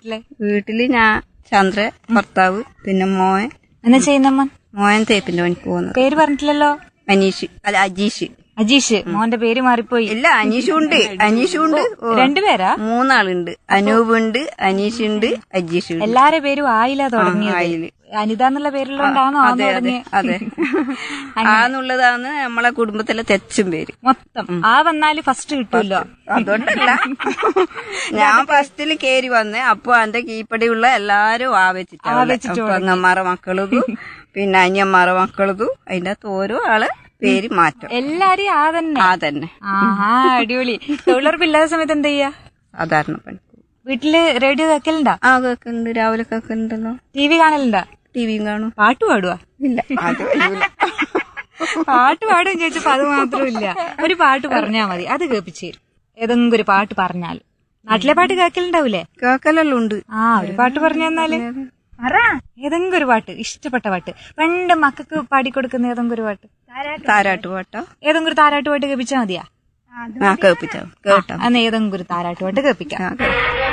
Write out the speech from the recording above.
വീട്ടിലെ വീട്ടില് ഞാൻ ചന്ദ്ര ഭർത്താവ് പിന്നെ മോൻ എന്നാ ചെയ്യുന്നമ്മ മോൻ തേപ്പിന്റെ പണിക്ക് പോകുന്നത് പേര് പറഞ്ഞിട്ടില്ലല്ലോ അനീഷ് അല്ല അജീഷ് അജീഷ് മോന്റെ പേര് മാറിപ്പോയി ഇല്ല അനീഷും ഉണ്ട് അനീഷും ഉണ്ട് ഓ, രണ്ടുപേരാ മൂന്നാളുണ്ട് അനൂപ് ഉണ്ട് അനീഷ് ഉണ്ട് അജീഷ് ഉണ്ട് എല്ലാരെ പേരും ആയില്ല തുടങ്ങിയത് ആയില്. അനിത എന്നുള്ള പേരിലുണ്ടാണോ ആ അതെ അതെ തുടങ്ങിയ അതെ ആന്നുള്ളതാണ് നമ്മളെ കുടുംബത്തിലെ തെച്ചും പേര് മൊത്തം ആ വന്നാല് ഫസ്റ്റ് കിട്ടുമല്ലോ അതുകൊണ്ടല്ല ഞാൻ ഫസ്റ്റില് കേറി വന്നേ അപ്പൊ എന്റെ കീപ്പടിയുള്ള എല്ലാരും ആവച്ചിട്ടാണ് പെങ്ങന്മാരെ മക്കളതും പിന്നെ അനിയന്മാരെ മക്കളതും അതിന്റെ അകത്ത് ഓരോ ആള് പേര് മാറ്റം എല്ലാരും ആ തന്നെ ആ തന്നെ ആഹാ അടിപൊളി തൊഴിലുറപ്പില്ലാത്ത സമയത്ത് എന്താ ചെയ്യാ സാധാരണ പണി വീട്ടില് റേഡിയോ കേക്കലുണ്ടാ ആ കേക്കുന്നുണ്ട് രാവിലെ കേക്കുന്നുണ്ടല്ലോ ടി വി കാണലുണ്ടാ ടിവിയും കാണും പാട്ട് പാടുവാ ഇല്ല അത് കഴിയൂല. പാട്ട് പാടും ചോദിച്ചപ്പോ അത് മാത്രമില്ല ഒരു പാട്ട് പറഞ്ഞാ മതി അത് കേൾപ്പിച്ചു തരും ഏതെങ്കിലും ഒരു പാട്ട് പറഞ്ഞാൽ നാട്ടിലെ പാട്ട് കേൾക്കലുണ്ടാവൂലേ കേക്കലെല്ലാം ഉണ്ട് ആ ഒരു പാട്ട് പറഞ്ഞു തന്നാല് പറ ഏതെങ്കിലും ഒരു പാട്ട് ഇഷ്ടപ്പെട്ട പാട്ട് പണ്ട് മക്കൾക്ക് പാടിക്കൊടുക്കുന്ന ഏതെങ്കിലും ഒരു പാട്ട് താരാട്ട് പാട്ടോ ഏതെങ്കിലും ഒരു താരാട്ട് പാട്ട് കേൾപ്പിച്ചാ മതിയാ ആ കേൾപ്പിച്ചോ കേട്ടോ അന്ന് ഏതെങ്കിലും ഒരു താരാട്ട് പാട്ട് കേൾപ്പിക്കാം ആ, കേൾപ്പിക്കാം.